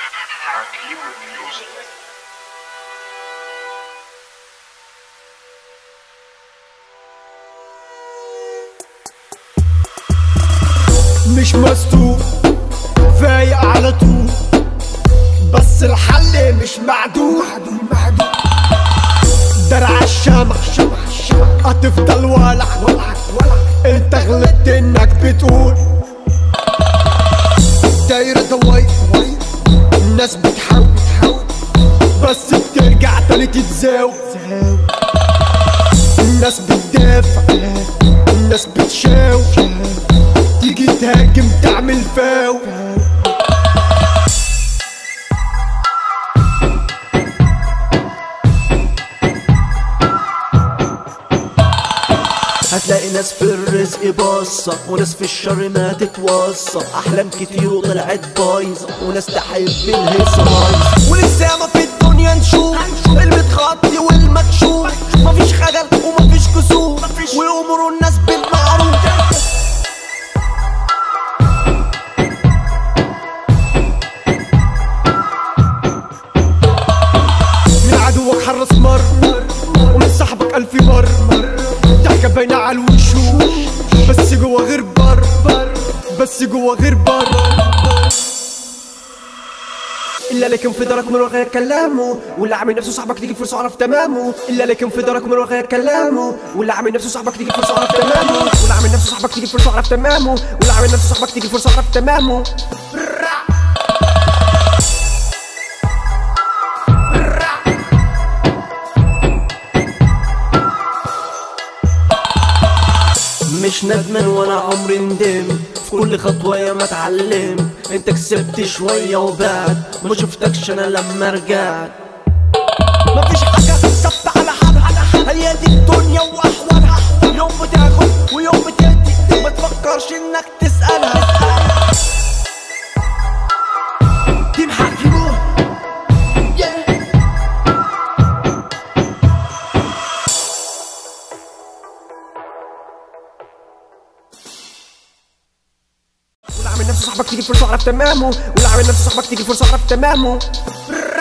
Hakim Music. مش مسطوق فايق على طول بس الحل مش معدوم درع الشمع هتفضل ولع انت غلطت انك بتقول دايرة دواير الناس بتحاول بس بترجع تاني تتزاوي الناس بتدافع الناس بتشاور تيجي تهاجم تعمل فاول هتلاقي ناس في الرزق باصة وناس في الشر ما تتوصى أحلام كتير وطلعت بايظة وناس تحب الهيصة بايظة ولسه ما في الدنيا نشوف المتخطي والمكشوف مفيش خجل ومفيش كسوف ويأمروا الناس بالمعروف من عدوك حرص مر ومن صاحبك ألف مر ضحكة باينة على الوشوش بس جوا غير بر بس جوا غير بر الا لكن في دارك من وراء كلامه واللي عامل نفسه صاحبك تيجي فرصه عرف تمامه الا لكن في دارك من وراء كلامه واللي عامل نفسه صاحبك تيجي فرصه عرف تمامه واللي عامل نفسه صاحبك تيجي فرصه عرف تمامه واللي عامل نفسه صاحبك تيجي فرصه عرف تمامه مش ندمان ولا عمري ندم في كل خطوة يا ما اتعلم انت كسبت شوية وبعد ما شفتكش انا لما رجعت مفيش حاجة ثابتة على حالها هي دي الدنيا واحوالها يوم بتاخد ويوم بتدي ما تفكرش انك تسألها دي محاكمة واللي عامل نفسه صاحبك تيجي فرصه عرف تمامه واللي عامل نفسه صاحبك تيجي فرصه عرف تمامه